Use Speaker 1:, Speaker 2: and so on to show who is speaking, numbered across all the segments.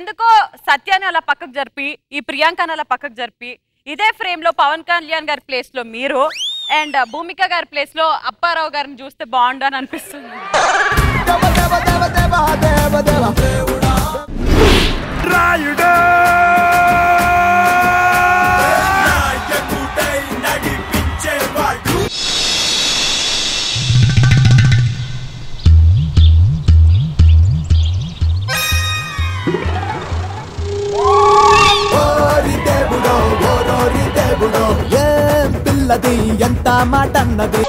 Speaker 1: ఎందుకో సత్యాన్ని అలా పక్కకు జరిపి ఈ ప్రియాంకని అలా పక్కకు జరిపి ఇదే ఫ్రేమ్ లో పవన్ కళ్యాణ్ గారి ప్లేస్ లో మీరు అండ్ భూమిక గారి ప్లేస్ లో అప్పారావు గారిని చూస్తే బాగుండు అని అనిపిస్తుంది
Speaker 2: రాయుడు
Speaker 3: ఏం పిల్లది ఎంత మాట అన్నది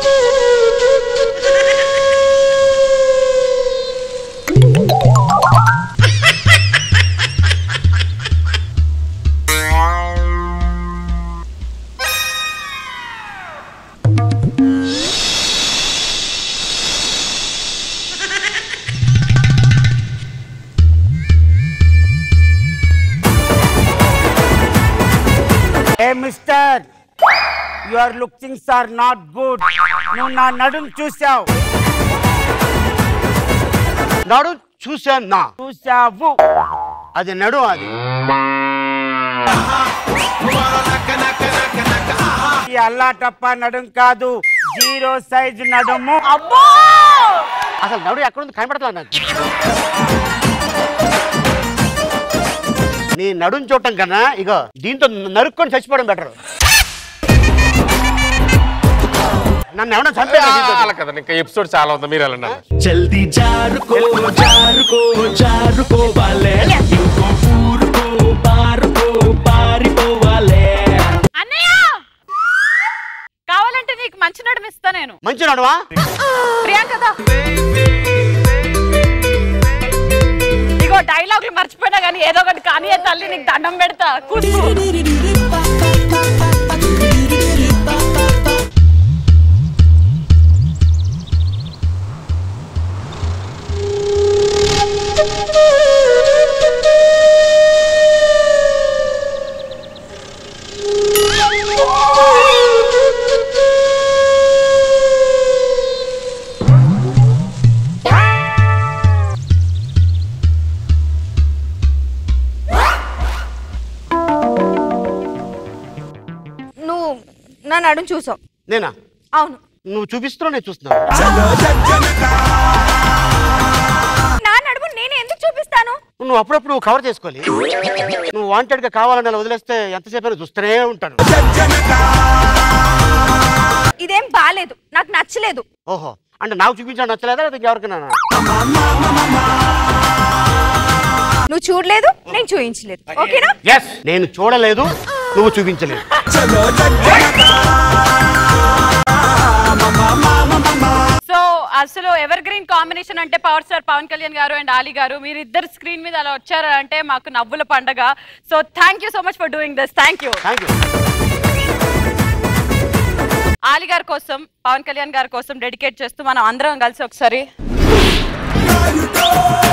Speaker 2: ఏ mister your lookings are not good నువ్వు నా నడుం చూసావు
Speaker 4: నాడు చూశాను నా
Speaker 2: చూసావు
Speaker 4: అది నడు అది
Speaker 2: ఈ అల్లాటప్ప నడుం కాదు జీరో సైజ్ నడుము
Speaker 1: అబ్బో
Speaker 4: అసలు నడు ఎక్కడుంది కనపడతా నాకు నీ నడుం చూడటం కన్నా ఇగో దీంతో నరుక్కొని చచ్చిపోవడం బెటర్ నన్ను ఏమన్నా చంపే
Speaker 5: అలా కదా ఇంకా ఎపిసోడ్ చాలా ఉంది మీరు వెళ్ళండి
Speaker 3: జల్దీ జారుకో జారుకో జారుకోవాలే ఇంకో ఊరుకో పారుకో పారిపోవాలే
Speaker 1: అన్నయ్య కావాలంటే నీకు మంచి నడుము ఇస్తా నేను
Speaker 4: మంచి నడువా
Speaker 1: ప్రియాంకదా ఇగో డైలాగులు మర్చిపోయినా కానీ ఏదో ఒకటి కానీ ఏ తల్లి నీకు దండం పెడతా కూర్చో
Speaker 6: నువ్వు నా నడుం చూసావు
Speaker 4: నేనా
Speaker 6: అవును
Speaker 4: నువ్వు చూపిస్తున్నావు నేను చూస్తున్నా
Speaker 6: నా నడుము నేను ఎందుకు చూపిస్తాను
Speaker 4: నువ్వు అప్పుడప్పుడు నువ్వు కవర్ చేసుకోవాలి నువ్వు వాంటెడ్ గా కావాలని అలా వదిలేస్తే ఎంతసేపు అయినా చూస్తూనే ఉంటాను
Speaker 6: ఇదేం బాలేదు నాకు నచ్చలేదు
Speaker 4: ఓహో అంటే నాకు చూపించడం నచ్చలేదా లేదా ఇంకెవరికైనా
Speaker 6: నువ్వు చూడలేదు నేను చూపించలేదు ఓకేనా
Speaker 4: ఎస్ నేను చూడలేదు నువ్వు చూపించలేదు
Speaker 1: సో అసలు ఎవర్ గ్రీన్ కాంబినేషన్ అంటే పవర్ స్టార్ పవన్ కళ్యాణ్ గారు అండ్ ఆలీ గారు మీరు ఇద్దరు స్క్రీన్ మీద అలా వచ్చారు అంటే మాకు నవ్వుల పండగ so thank you so much for doing this thank you
Speaker 4: thank you
Speaker 1: Ali గారి కోసం పవన్ కళ్యాణ్ గారి కోసం డెడికేట్ చేస్తూ మనం అందరం కలిసి ఒకసారి